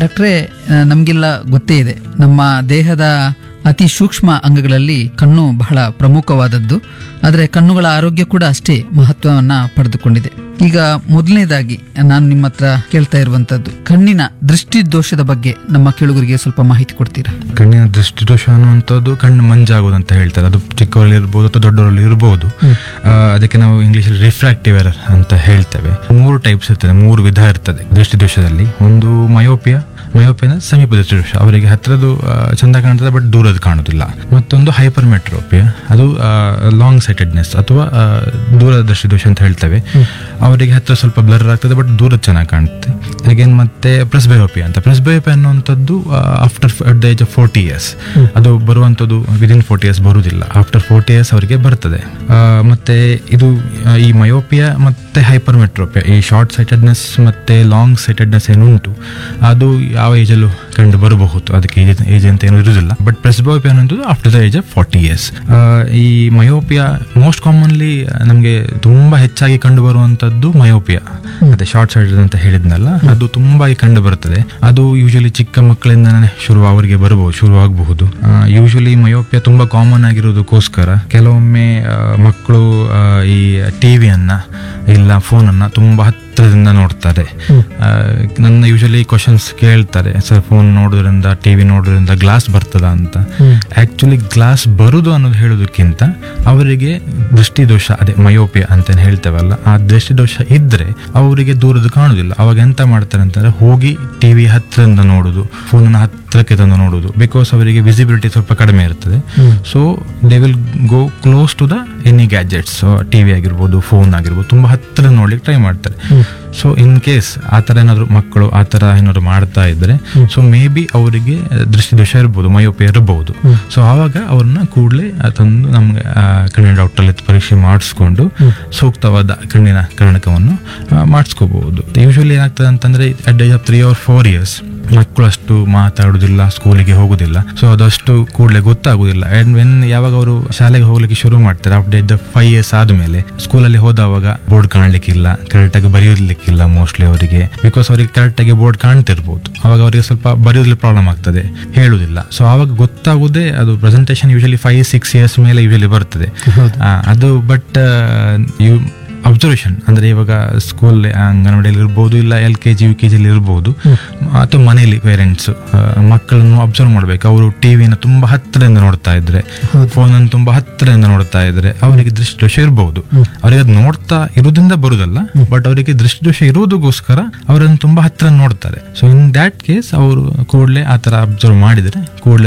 ಡಾಕ್ಟ್ರೇ ಆ, ನಮ್ಗೆಲ್ಲ ಗೊತ್ತೇ ಇದೆ ನಮ್ಮ ದೇಹದ ಅತಿ ಸೂಕ್ಷ್ಮ ಅಂಗಗಳಲ್ಲಿ ಕಣ್ಣು ಬಹಳ ಪ್ರಮುಖವಾದದ್ದು ಆದರೆ ಕಣ್ಣುಗಳ ಆರೋಗ್ಯ ಕೂಡ ಅಷ್ಟೇ ಮಹತ್ವವನ್ನ ಪಡೆದುಕೊಂಡಿದೆ ಈಗ ಮೊದಲನೇದಾಗಿ ನಾನು ನಿಮ್ಮ ಹತ್ರ ಕೇಳ್ತಾ ಇರುವಂತದ್ದು ಕಣ್ಣಿನ ದೃಷ್ಟಿ ದೋಷದ ಬಗ್ಗೆ ನಮ್ಮ ಕೇಳುಗರಿಗೆ ಸ್ವಲ್ಪ ಮಾಹಿತಿ ಕೊಡ್ತೀರಾ ಕಣ್ಣಿನ ದೃಷ್ಟಿದೋಷ ಅನ್ನುವಂಥದ್ದು ಕಣ್ಣು ಮಂಜಾಗೋದು ಅಂತ ಹೇಳ್ತಾರೆ ಅದು ಚಿಕ್ಕವರಲ್ಲಿ ಇರ್ಬೋದು ಅಥವಾ ದೊಡ್ಡವರಲ್ಲಿ ಇರ್ಬೋದು ಆ, ಅದಕ್ಕೆ ನಾವು ಇಂಗ್ಲಿಷಲ್ಲಿ ರಿಫ್ರಾಕ್ಟಿವ್ ಎರರ್ ಅಂತ ಹೇಳ್ತೇವೆ ಮೂರು ಟೈಪ್ಸ್ ಇರ್ತದೆ ಮೂರು ವಿಧ ಇರ್ತದೆ ದೃಷ್ಟಿದೋಷದಲ್ಲಿ ಒಂದು ಮಯೋಪಿಯಾ ಮಯೋಪಿಯಾ ಸಮೀಪ ದೃಷ್ಟಿದೋಷ ಅವರಿಗೆ ಹತ್ತಿರದು ಆ, ಚಂದ ಕಾಣ್ತದೆ ಬಟ್ ದೂರದ್ದು ಕಾಣುದಿಲ್ಲ ಮತ್ತೊಂದು ಹೈಪರ್ ಮೆಟ್ರೋಪಿಯಾ ಅದು ಲಾಂಗ್ ಸೈಟೆಡ್ನೆಸ್ ಅಥವಾ ಆ, ದೂರದ ದೃಷ್ಟಿದೋಷ ಅಂತ ಹೇಳ್ತೇವೆ ಅವರಿಗೆ ಹತ್ತಿರ ಸ್ವಲ್ಪ ಬ್ಲರ್ ಆಗ್ತದೆ ಬಟ್ ದೂರ ಚೆನ್ನಾಗಿ ಕಾಣುತ್ತೆ ಅಗೇನ್ ಮತ್ತೆ ಪ್ರೆಸ್ಬಯೋಪಿಯಾ ಅಂತ ಪ್ರೆಸ್ಬಯೋಪಿಯಾ ಅನ್ನುವಂಥದ್ದು after at the age of forty years ಅದು ಬರುವಂಥದ್ದು ವಿದಿನ್ ಫೋರ್ಟಿ ಇಯರ್ಸ್ ಬರುವುದಿಲ್ಲ ಆಫ್ಟರ್ ಫೋರ್ಟಿ ಇಯರ್ಸ್ ಅವರಿಗೆ ಬರ್ತದೆ ಆ, ಮತ್ತೆ ಇದು ಆ, ಈ ಮಯೋಪಿಯಾ ಮತ್ತೆ ಹೈಪರ್ ಮೆಟ್ರೋಪಿಯಾ ಈ ಶಾರ್ಟ್ ಸೈಟೆಡ್ನೆಸ್ ಮತ್ತೆ ಲಾಂಗ್ ಸೈಟೆಡ್ನೆಸ್ ಏನುಂಟು ಅದು ಯಾವ ಏಜಲ್ಲೂ ಕಂಡು ಬರಬಹುದು ಅದಕ್ಕೆ ಏಜ್ ಅಂತ ಏನು ಇರುವುದಿಲ್ಲ ಬಟ್ ಪ್ರೆಸ್ಬೋಪಿಯಾ ಅನ್ನೋದು after the age of forty years ಈ ಮಯೋಪಿಯಾ ಮೋಸ್ಟ್ ಕಾಮನ್ಲಿ ನಮಗೆ ತುಂಬಾ ಹೆಚ್ಚಾಗಿ ಕಂಡು ಬರುವಂತದ್ದು ಮಯೋಪಿಯಾ ಅದೇ ಶಾರ್ಟ್ ಸೈಟೆಡ್ ಅಂತ ಹೇಳಿದ್ನಲ್ಲ ಅದು ತುಂಬಾ ಕಂಡು ಬರುತ್ತದೆ ಅದು ಯೂಶಲಿ ಚಿಕ್ಕ ಮಕ್ಕಳಿಂದನೇ ಶುರು ಅವರಿಗೆ ಬರಬಹುದು ಶುರುವಾಗಬಹುದು ಯೂಶಲಿ ಮಯೋಪಿಯಾ ತುಂಬಾ ಕಾಮನ್ ಆಗಿರೋದಕ್ಕೋಸ್ಕರ ಕೆಲವೊಮ್ಮೆ ಆ, ಮಕ್ಕಳು ಆ, ಈ ಟಿವಿಯನ್ನ ಇಲ್ಲ ಫೋನನ್ನ ತುಂಬಾ ಹತ್ತಿರದಿಂದ ನೋಡ್ತಾರೆ ಆ, ನನ್ನ ಯೂಶಲಿ ಕ್ವಶನ್ಸ್ ಕೇಳ್ತಾರೆ ಸರ್ ಫೋನ್ ನೋಡೋದ್ರಿಂದ ಟಿವಿ ನೋಡೋದ್ರಿಂದ ಗ್ಲಾಸ್ ಬರ್ತದ ಅಂತ ಆಕ್ಚುಲಿ ಗ್ಲಾಸ್ ಬರುದು ಅನ್ನೋದು ಹೇಳೋದಕ್ಕಿಂತ ಅವರಿಗೆ ದೃಷ್ಟಿದೋಷ ಅದೇ ಮಯೋಪಿಯಾ ಅಂತ ಹೇಳ್ತೇವಲ್ಲ ಆ ದೃಷ್ಟಿದೋಷ ಇದ್ರೆ ಅವರಿಗೆ ದೂರದ್ದು ಕಾಣುದಿಲ್ಲ ಅವಾಗ ಎಂತ ಮಾಡ್ತಾರೆ ಅಂತಂದ್ರೆ ಹೋಗಿ ಟಿವಿ ಹತ್ತಿರದಿಂದ ನೋಡುದು ಫೋನ್ ಹತ್ತಿರಕ್ಕೆ ತಂದು ನೋಡುದು ಬಿಕಾಸ್ ಅವರಿಗೆ ವಿಸಿಬಿಲಿಟಿ ಸ್ವಲ್ಪ ಕಡಿಮೆ ಇರ್ತದೆ so they will go close to the any gadgets TV ಆಗಿರ್ಬೋದು ಫೋನ್ ಆಗಿರ್ಬೋದು ತುಂಬಾ ಹತ್ತಿರ ನೋಡ್ಲಿಕ್ಕೆ ಟ್ರೈ ಮಾಡ್ತಾರೆ ಸೊ ಇನ್ ಕೇಸ್ ಆ ಥರ ಏನಾದ್ರು ಮಕ್ಕಳು ಆ ಥರ ಏನಾದ್ರು ಮಾಡ್ತಾ ಇದ್ರೆ ಸೊ ಮೇ ಬಿ ಅವರಿಗೆ ದೃಷ್ಟಿದೋಷ ಇರ್ಬೋದು ಮಯೋಪಿಯ ಇರಬಹುದು ಸೊ ಆವಾಗ ಅವ್ರನ್ನ ಕೂಡಲೇ ತಂದು ನಮ್ಗೆ ಆ, ಕಣ್ಣಿನ ಡಾಕ್ಟರ್ ಪರೀಕ್ಷೆ ಮಾಡಿಸ್ಕೊಂಡು ಸೂಕ್ತವಾದ ಕಣ್ಣಿನ ಕರ್ಣಕವನ್ನು ಮಾಡಿಸ್ಕೋಬಹುದು ಯೂಶಲಿ ಏನಾಗ್ತದೆ ಅಂತಂದ್ರೆ at age of three or four years ಮಕ್ಕಳು ಅಷ್ಟು ಮಾತಾಡುದಿಲ್ಲ ಸ್ಕೂಲಿಗೆ ಹೋಗುದಿಲ್ಲ ಸೊ ಅದಷ್ಟು ಕೂಡಲೇ ಗೊತ್ತಾಗುದಿಲ್ಲ ಅಂಡ್ ವೆನ್ ಯಾವಾಗ ಅವರು ಶಾಲೆಗೆ ಹೋಗ್ಲಿಕ್ಕೆ ಶುರು ಮಾಡ್ತಾರೆ ಆಫ್ಟರ್ ಏಜ್ ಫೈವ್ ಇಯರ್ಸ್ ಆದ್ಮೇಲೆ ಸ್ಕೂಲಲ್ಲಿ ಹೋದವಾಗ ಬೋರ್ಡ್ ಕಾಣ್ಲಿಕ್ಕಿಲ್ಲ ಕರೆಕ್ಟ್ ಆಗಿ ಬರೆಯೋದ್ಲಿಕ್ಕಿಲ್ಲ ಮೋಸ್ಟ್ಲಿ ಅವರಿಗೆ ಬಿಕಾಸ್ ಅವರಿಗೆ ಕರೆಕ್ಟ್ ಆಗಿ ಬೋರ್ಡ್ ಕಾಣ್ತಿರ್ಬೋದು ಅವಾಗ ಅವರಿಗೆ ಸ್ವಲ್ಪ ಬರೆಯೋದ್ರಲ್ಲಿ ಪ್ರಾಬ್ಲಮ್ ಆಗ್ತದೆ ಹೇಳುದಿಲ್ಲ ಸೊ ಆವಾಗ ಗೊತ್ತಾಗುದೇ ಅದು presentation usually five six years ಮೇಲೆ ಯೂಶಲಿ ಬರ್ತದೆ ಆ, ಅದು ಬಟ್ ಯು ಅಬ್ಸರ್ವೇಷನ್ ಅಂದ್ರೆ ಇವಾಗ ಸ್ಕೂಲ್ ಅಂಗನವಾಡಿಯಲ್ಲಿ ಇರ್ಬೋದು ಇಲ್ಲ L K G U K ಜಿಲಿ ಇರ್ಬೋದು ಅಥವಾ ಮನೆಯಲ್ಲಿ ಪೇರೆಂಟ್ಸ್ ಮಕ್ಕಳನ್ನು ಅಬ್ಸರ್ವ್ ಮಾಡ್ಬೇಕು ಅವರು ಟಿವಿನ ತುಂಬಾ ಹತ್ತಿರದಿಂದ ನೋಡ್ತಾ ಇದ್ರೆ ಫೋನ್ ಅನ್ನು ತುಂಬಾ ಹತ್ತಿರದಿಂದ ನೋಡ್ತಾ ಇದ್ರೆ ಅವರಿಗೆ ದೃಷ್ಟಿದೋಷ ಇರಬಹುದು ಅವರಿಗೆ ಅದು ನೋಡ್ತಾ ಇರೋದ್ರಿಂದ ಬರುದಲ್ಲ ಬಟ್ ಅವರಿಗೆ ದೃಷ್ಟಿದೋಷ ಇರುವುದಕ್ಕೋಸ್ಕರ ಅವರನ್ನು ತುಂಬಾ ಹತ್ತಿರ ನೋಡ್ತಾರೆ ಸೊ ಇನ್ ದ್ಯಾಟ್ ಕೇಸ್ ಅವರು ಕೂಡಲೇ ಆ ತರ ಅಬ್ಸರ್ವ್ ಮಾಡಿದ್ರೆ ಕೂಡಲೇ